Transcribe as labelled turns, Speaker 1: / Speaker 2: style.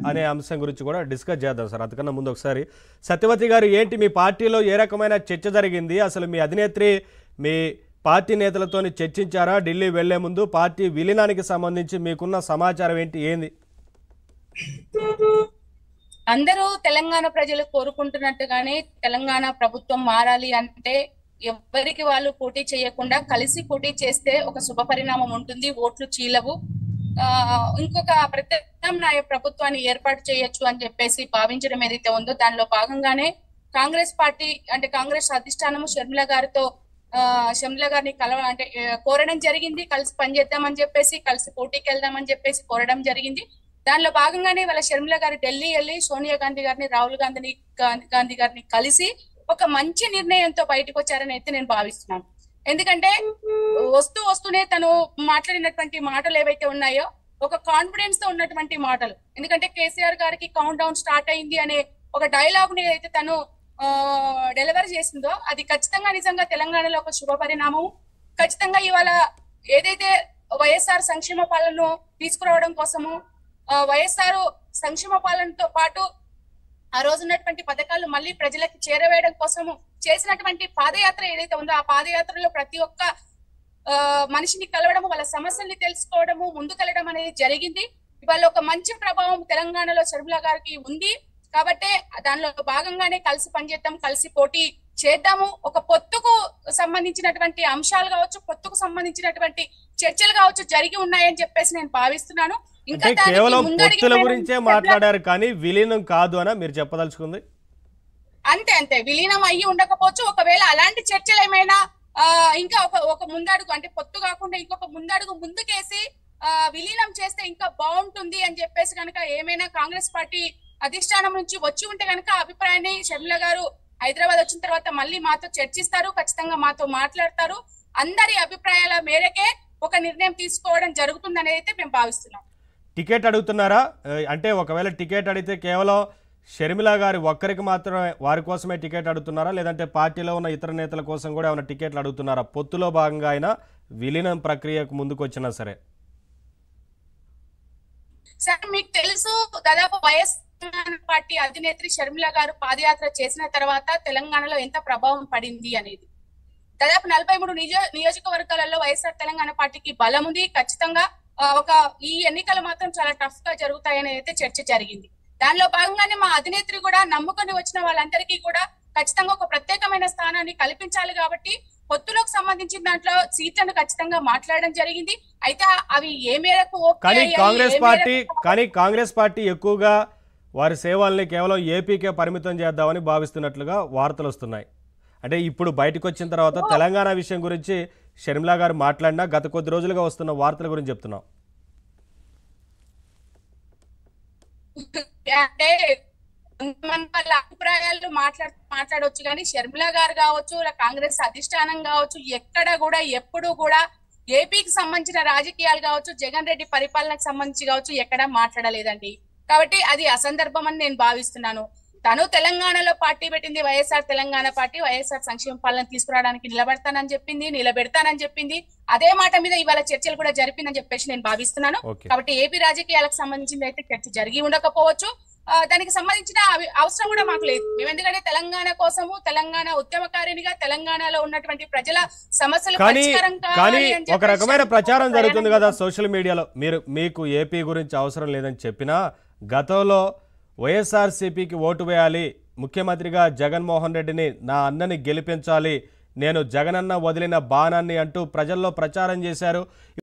Speaker 1: అనే అంశం గురించి కూడా డిస్కస్ చేద్దాం సార్ అంతకన్నా ముందు ఒకసారి సత్యవతి గారు ఏంటి మీ పార్టీలో ఏ రకమైన చర్చ జరిగింది అసలు మీ అధినేత్రి మీ పార్టీ నేతలతో చర్చించారా ఢిల్లీ వెళ్లే ముందు పార్టీ విలీనానికి సంబంధించి మీకున్న సమాచారం ఏంటి ఏంది
Speaker 2: అందరూ తెలంగాణ ప్రజలు కోరుకుంటున్నట్టుగానే తెలంగాణ ప్రభుత్వం మారాలి అంటే ఎవరికి వాళ్ళు పోటీ చేయకుండా కలిసి పోటీ చేస్తే ఒక శుభ పరిణామం ఉంటుంది ఓట్లు చీలవు ఆ ఇంకొక ప్రత్యామ్నాయ ప్రభుత్వాన్ని ఏర్పాటు చేయొచ్చు అని చెప్పేసి భావించడం ఏదైతే ఉందో దానిలో భాగంగానే కాంగ్రెస్ పార్టీ అంటే కాంగ్రెస్ అధిష్టానము షర్మిల గారితో ఆ షర్మిల గారిని కలవ అంటే ఆ, కోరడం జరిగింది కలిసి పనిచేద్దామని చెప్పేసి కలిసి పోటీకి వెళ్దామని చెప్పేసి కోరడం జరిగింది దానిలో భాగంగానే వాళ్ళ షర్మిల గారు ఢిల్లీ వెళ్ళి సోనియా గాంధీ గారిని రాహుల్ గాంధీని గాంధీ గాంధీ గారిని కలిసి ఒక మంచి నిర్ణయంతో బయటకు వచ్చారని అయితే నేను భావిస్తున్నాను ఎందుకంటే వస్తూ వస్తూనే తను మాట్లాడినటువంటి మాటలు ఏవైతే ఉన్నాయో ఒక కాన్ఫిడెన్స్ తో ఉన్నటువంటి మాటలు ఎందుకంటే కేసీఆర్ గారికి కౌంట్ డౌన్ స్టార్ట్ అయింది అనే ఒక డైలాగ్ ని అయితే తను డెలివరీ చేసిందో అది ఖచ్చితంగా నిజంగా తెలంగాణలో ఒక శుభ పరిణామం ఖచ్చితంగా ఇవాళ ఏదైతే వైఎస్ఆర్ సంక్షేమ పాలనను తీసుకురావడం కోసము ఆ, వైఎస్ఆర్ సంక్షేమ పాలనతో పాటు ఆ రోజు ఉన్నటువంటి పథకాలు మళ్ళీ ప్రజలకు చేరవేయడం కోసము చేసినటువంటి పాదయాత్ర ఏదైతే ఉందో ఆ పాదయాత్రలో ప్రతి ఒక్క ఆ, మనిషిని కలవడము వాళ్ళ సమస్యల్ని తెలుసుకోవడము ముందుకెళ్ళడం అనేది జరిగింది ఇవాళ ఒక మంచి ప్రభావం తెలంగాణలో షర్మిల గారికి ఉంది కాబట్టి దానిలో భాగంగానే కలిసి పనిచేద్దాం కలిసి పోటీ చేద్దాము ఒక పొత్తుకు సంబంధించినటువంటి అంశాలు కావచ్చు పొత్తుకు సంబంధించినటువంటి చర్చలు కావచ్చు జరిగి ఉన్నాయని చెప్పేసి నేను భావిస్తున్నాను ఇంకా
Speaker 1: అంటే
Speaker 2: దానికి
Speaker 1: కేవలం
Speaker 2: ముందడుగు
Speaker 1: పొత్తుల
Speaker 2: వేయడం
Speaker 1: గురించే
Speaker 2: షర్మిల
Speaker 1: మాట్లాడారు కానీ విలీనం కాదు అని మీరు చెప్పదలుచుకుంది
Speaker 2: అంతే అంతే విలీనం అయ్యి ఉండకపోవచ్చు ఒకవేళ అలాంటి చర్చలు ఏమైనా ఆ ఇంకా ఒక ఒక ముందడుగు అంటే పొత్తు కాకుండా ఇంకొక ముందడుగు ముందుకేసి ఆ విలీనం చేస్తే ఇంకా బాగుంటుంది అని చెప్పేసి కనుక ఏమైనా కాంగ్రెస్ పార్టీ అధిష్టానం నుంచి వచ్చి ఉంటే కనుక ఆ అభిప్రాయాన్ని షర్మిల గారు హైదరాబాద్ వచ్చిన తర్వాత మళ్ళీ మాతో చర్చిస్తారు ఖచ్చితంగా మాతో మాట్లాడతారు అందరి అభిప్రాయాల మేరకే ఒక నిర్ణయం తీసుకోవడం జరుగుతుంది అయితే మేము భావిస్తున్నాం
Speaker 1: టికెట్ అడుగుతున్నారా ఏ, అంటే ఒకవేళ టికెట్ అడిగితే కేవలం షర్మిల గారి ఒక్కరికి మాత్రమే వారి కోసమే టికెట్ అడుగుతున్నారా లేదంటే పార్టీలో ఉన్న ఇతర నేతల కోసం కూడా ఏమైనా టికెట్లు అడుగుతున్నారా పొత్తులో భాగంగా అయినా విలీనం ప్రక్రియకు ముందుకు వచ్చినా సరే
Speaker 2: సార్ మీకు తెలుసు దాదాపు వైఎస్ తెలంగాణ పార్టీ అధినేత్రి షర్మిల గారు పాదయాత్ర చేసిన తర్వాత తెలంగాణలో ఎంత ప్రభావం పడింది అనేది దాదాపు నలభై మూడు నిజ నియోజకవర్గాలలో వైఎస్ఆర్ తెలంగాణ పార్టీకి బలం ఉంది ఖచ్చితంగా ఆ, ఒక ఈ ఎన్నికలు మాత్రం చాలా టఫ్ గా జరుగుతాయని అయితే చర్చ జరిగింది దానిలో భాగంగానే మా అధినేత్రి కూడా నమ్ముకొని వచ్చిన వాళ్ళందరికీ కూడా ఖచ్చితంగా ఒక ప్రత్యేకమైన స్థానాన్ని కల్పించాలి కాబట్టి పొత్తులకు సంబంధించిన దాంట్లో సీట్లను ఖచ్చితంగా మాట్లాడడం జరిగింది అయితే అవి ఏ మేరకు ఓకే
Speaker 1: కానీ
Speaker 2: అయ్యాయి,
Speaker 1: కాంగ్రెస్
Speaker 2: ఏ
Speaker 1: పార్టీ
Speaker 2: మేరకు
Speaker 1: కానీ కాంగ్రెస్ పార్టీ ఎక్కువగా వారి సేవల్ని కేవలం ఏపీకే పరిమితం చేద్దామని భావిస్తున్నట్లుగా వార్తలు వస్తున్నాయి అంటే ఇప్పుడు బయటకు వచ్చిన తర్వాత తెలంగాణ విషయం గురించి షర్మిలా గారు మాట్లాడినా గత కొద్ది రోజులుగా వస్తున్న వార్తల గురించి చెప్తున్నాం
Speaker 2: అంటే కొంతమంది వాళ్ళ అభిప్రాయాలు మాట్లాడ మాట్లాడవచ్చు కానీ షర్మిల గారు కావచ్చు ఇలా కాంగ్రెస్ అధిష్టానం కావచ్చు ఎక్కడ కూడా ఎప్పుడు కూడా ఏపీకి సంబంధించిన రాజకీయాలు కావచ్చు జగన్ రెడ్డి పరిపాలనకు సంబంధించి కావచ్చు ఎక్కడ మాట్లాడలేదండి కాబట్టి అది అసందర్భం అని నేను భావిస్తున్నాను తను తెలంగాణలో పార్టీ పెట్టింది వైఎస్ఆర్ తెలంగాణ పార్టీ వైఎస్ఆర్ సంక్షేమ పాలన తీసుకురావడానికి నిలబడతానని చెప్పింది నిలబెడతానని చెప్పింది అదే మాట మీద ఇవాళ చర్చలు కూడా జరిపిందని చెప్పేసి నేను భావిస్తున్నాను
Speaker 1: ఓకే
Speaker 2: కాబట్టి ఏపీ రాజకీయాలకు సంబంధించింది అయితే చర్చ జరిగి ఉండకపోవచ్చు ఆ, దానికి సంబంధించిన అవి- అవసరం కూడా మాకు లేదు మేము ఎందుకంటే తెలంగాణ కోసము తెలంగాణ ఉద్యమకారినిగా తెలంగాణలో ఉన్నటువంటి ప్రజల సమస్యలు
Speaker 1: కానీ
Speaker 2: పరిష్కారం
Speaker 1: కానీ
Speaker 2: కావాలి అని
Speaker 1: ఒక
Speaker 2: చెప్పేసి
Speaker 1: రకమైన ప్రచారం జరుగుతుంది కదా
Speaker 2: ప్రయాణం
Speaker 1: సోషల్ మీడియాలో మీరు మీకు ఏపీ గురించి అవసరం లేదని చెప్పినా గతంలో వైఎస్ఆర్సీపీకి ఓటు వేయాలి ముఖ్యమంత్రిగా జగన్మోహన్ రెడ్డిని నా అన్నని గెలిపించాలి నేను జగనన్న వదిలిన బాణాన్ని అంటూ ప్రజల్లో ప్రచారం చేశారు